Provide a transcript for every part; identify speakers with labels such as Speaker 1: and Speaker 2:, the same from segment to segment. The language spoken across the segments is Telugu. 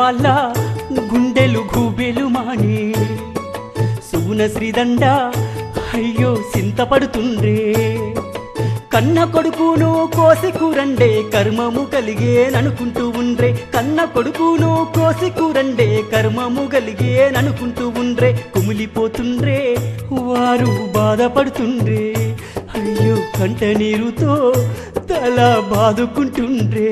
Speaker 1: వాళ్ళ గుండెలు గూబెలు మానే సుగుణ శ్రీదండ అయ్యో సింతపడుతుండ్రే కన్న కొడుకును కోసి కూరండే కర్మము కలిగేననుకుంటూ ఉండ్రే కన్న కొడుకును కోసి కూరండే కర్మము కలిగేననుకుంటూ ఉండ్రే కుమిలిపోతుండ్రే వారు బాధపడుతుండ్రే అయ్యో కంట నీరుతో తల బాదుకుంటుండ్రే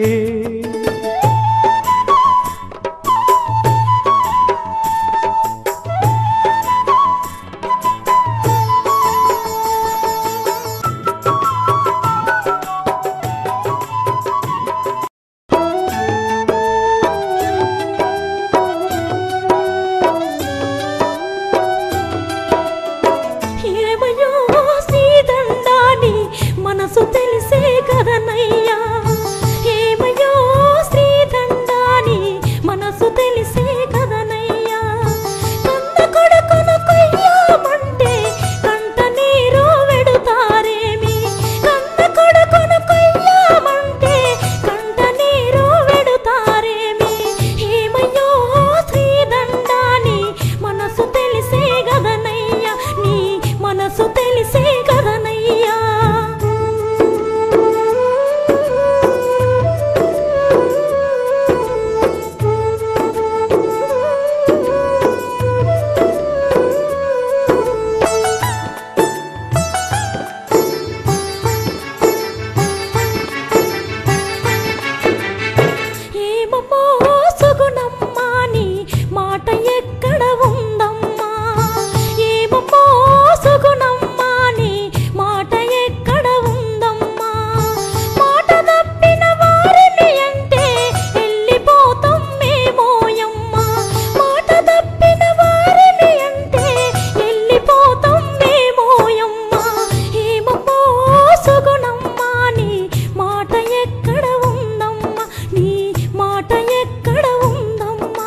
Speaker 2: ఏమయ్యో శ్రీదండాని మనసు తెలిసే కదనయ్యా ఏమయ్యో శ్రీదండాని మనసు తెలిసే కదనయ్యా కన్న కొడుకును కొయ్యామంటే కంట నీరు వెడుతారేమి కన్న కొడుకును కొయ్యామంటే కంట నీరు వెడుతారేమి ఏమయ్యో శ్రీదండాని మనసు తెలిసే గదనయ్యా నీ మనసు తెలిసే గదనయ్యా ఏమమ్మో సుగుణమ్మా నీ మాట ఎక్కడ ఉందమ్మా ఏమమ్మో సుగుణమ్మా నీ మాట ఎక్కడ ఉందమ్మా మాట తప్పిన వారిని అంటే వెళ్ళిపోతాం మేమోయమ్మా మాట తప్పిన వారిని అంటే వెళ్ళిపోతాం మేమోయమ్మా ఏమమ్మో సుగుణమ్మా నీ మాట ఎక్కడ ఉందమ్మా నీ మాట ఎక్కడ ఉందమ్మా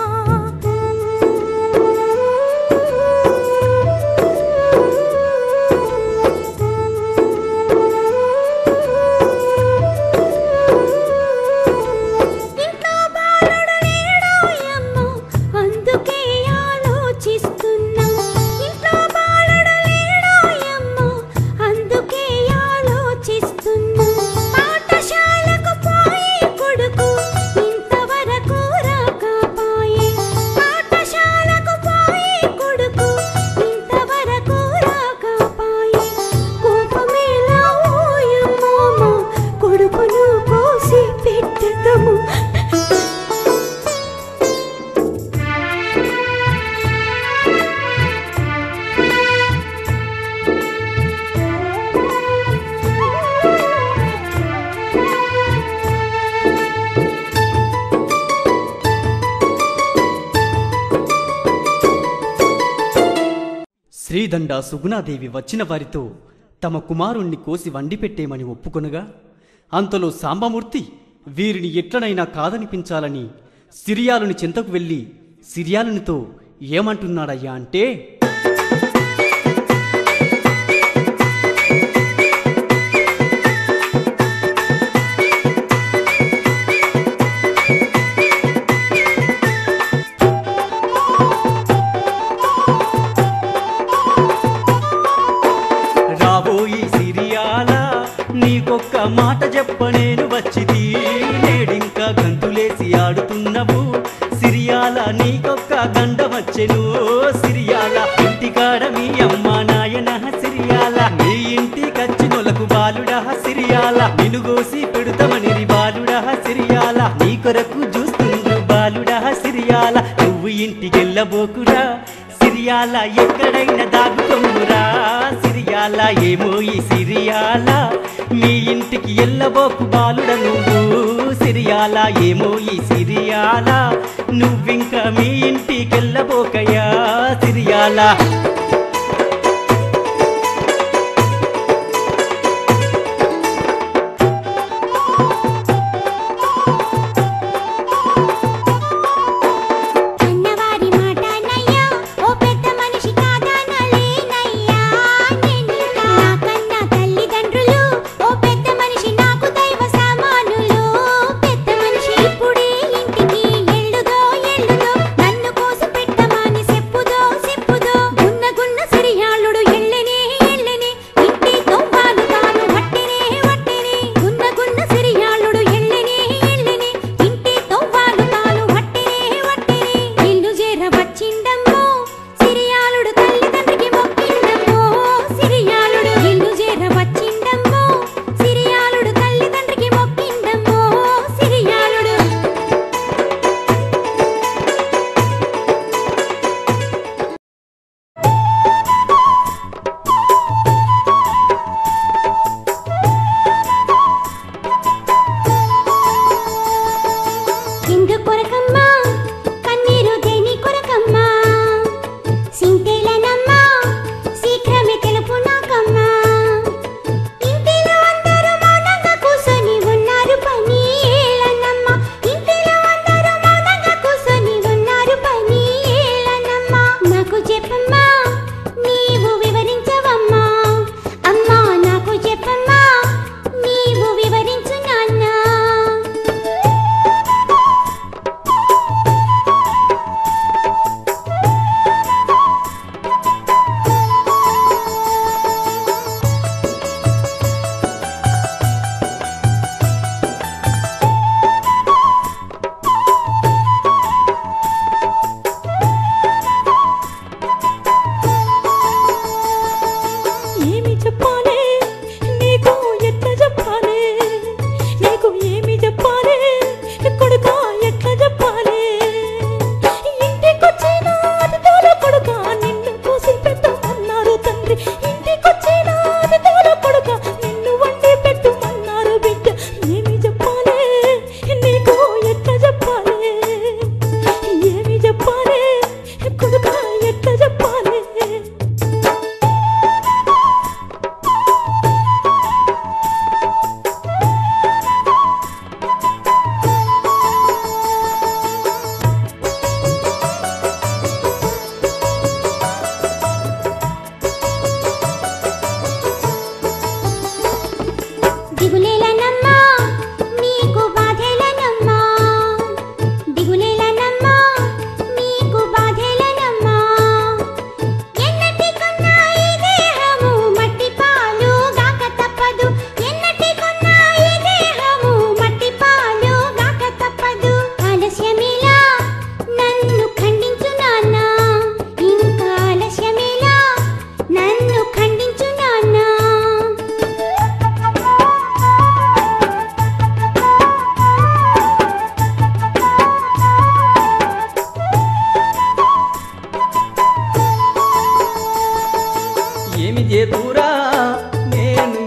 Speaker 2: ఇంట్లో బాలుడు లేడోయమ్మో, అందుకే ఆలోచిస్తున్నా ఇంట్లో బాలుడు లేడోయమ్మో, అందుకే ఆలోచిస్తున్నా పాఠశాలకు పోయి కొడుకు ఇంతవరకు రాకపోయే పాఠశాలకు పోయి కొడుకు ఇంతవరకు రాకపోయే కోపమేలా ఓయమ్మో కొడుకును కోసి పెట్టదము
Speaker 1: శ్రీదండ సుగుణాదేవి వచ్చిన వారితో తమ కుమారుణ్ణి కోసి వండి పెట్టేమని ఒప్పుకొనగా అంతలో సాంబమూర్తి వీరిని ఎట్లనైనా కాదనిపించాలని సిరియాలుని చింతకు వెళ్ళి సిరియాలునితో ఏమంటున్నాడయ్యా అంటే రాబోయి సిరియాల నీకొక్క మాట చెప్ప నేను వచ్చిది నేడింకా గంతులేసి ఆడుతున్నవు సిరియాల నీకొక్క గండ వచ్చెను సిరియాల ఇంటికాడ మీ అమ్మ నాయన సిరియాల నీ ఇంటికచ్చి నొలకు బాలుడా సిరియాల నినుగోసి పెడుతమని బాలుడా సిరియాల నీ కొరకు చూస్తుండ్రు బాలుడా సిరియాల నువ్వు ఇంటికెళ్ళబోకురా సిరియాల ఎక్కడైనా దాగుకొమ్మురా సిరియాల ఏమో ఈ సిరియాల మీ ఇంటికి ఎల్లబోకు బాలుడ నువ్వు సిరియాల ఏమో ఈ సిరియాల నువ్వింకా మీ ఇంటికి వెళ్ళబోకయ్యా సిరియాల
Speaker 2: అన్నవారి మాటనయ్యా ఓ పెద్ద మనిషి కాదనలేనయ్యా నేను నాకన్న తల్లిదండ్రులు ఓ పెద్ద మనిషి నాకు దైవ సమానులు పెద్ద మనిషి ఇప్పుడే ఇంటికి ఎల్లుదో ఎల్లుదో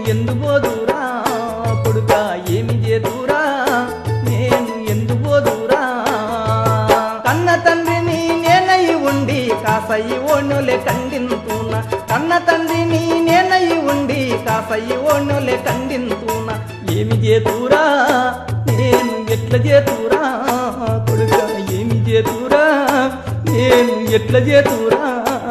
Speaker 3: ఎందు పోదురా కొడుక ఏమి చేతురా నేను ఎందు పోదురా కన్న తండ్రిని నేనై ఉండి కాసయి ఓనులే కండింతున్నా కన్న తండ్రిని నేనై ఉండి కాసయి ఓనులే కండింతున్నా ఏమి చేతురా నేను ఎట్ల చేతురా కొడుక ఏమి చేతురా నేను ఎట్ల చేతురా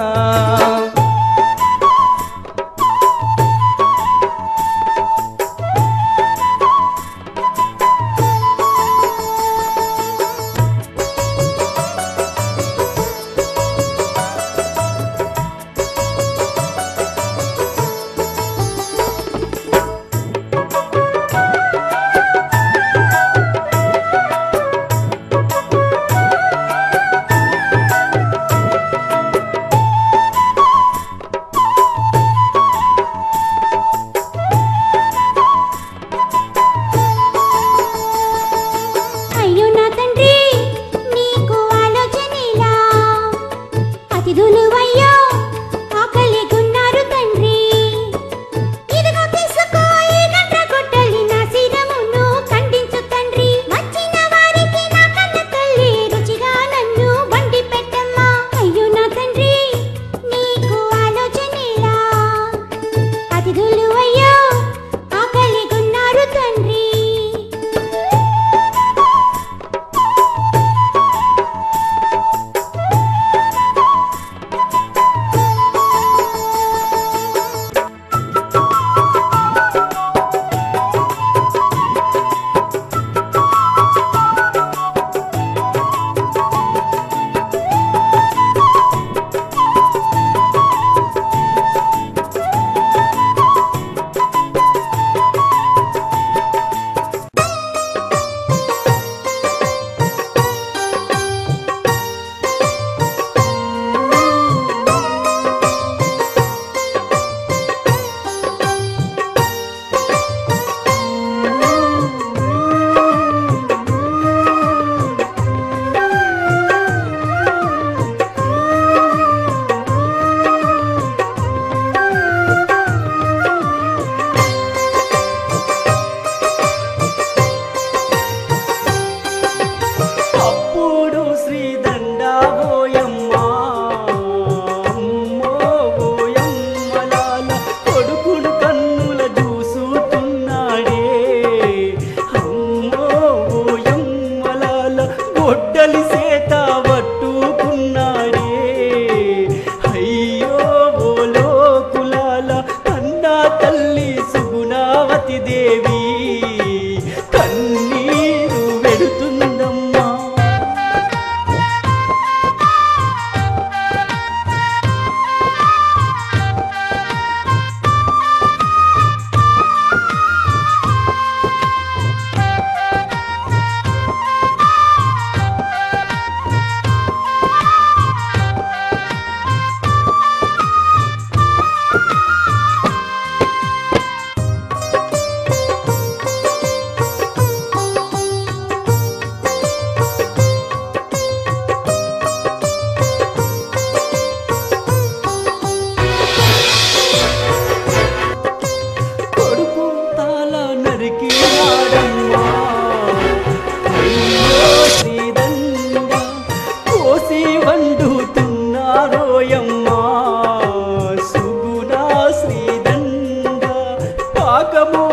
Speaker 2: అయ్యో నా తండ్రి నీకు ఆలోచనేలా అతిథులు అయ్యో ఆకలి గున్నారు తండ్రి ఇదిగో తీసుకో ఈ గంట కొట్టలి నా శిరమును ఖండించు తండ్రి వచ్చిన వారికి నా కన్న తల్లి రుచిగా నన్ను వండి పెట్టమ్మా అయ్యో నా తండ్రి నీకు ఆలోచనేలా అతిథులు అయ్యో ఆకలి గున్నారు తండ్రి
Speaker 1: అప్పుడు శ్రీదండ ఓయమ్మ అమ్మో ఓయమ్మలాల కొడుకుడు కన్నుల చూసుతున్నాడే అమ్మో ఓయమ్మలాల గొడ్డలి సేత పట్టుకున్నాడే అయ్యో ఓ లోకులాల అన్నా తల్లి సుగుణావతి దేవి కన్నీరు వెడుతుందమ్మా కొడుకు తాళ నరికి ఆడమ్మా అయ్యో శ్రీదండ కోసి వండుతున్నారోయమ్మా సుగుణా శ్రీదండ పాకము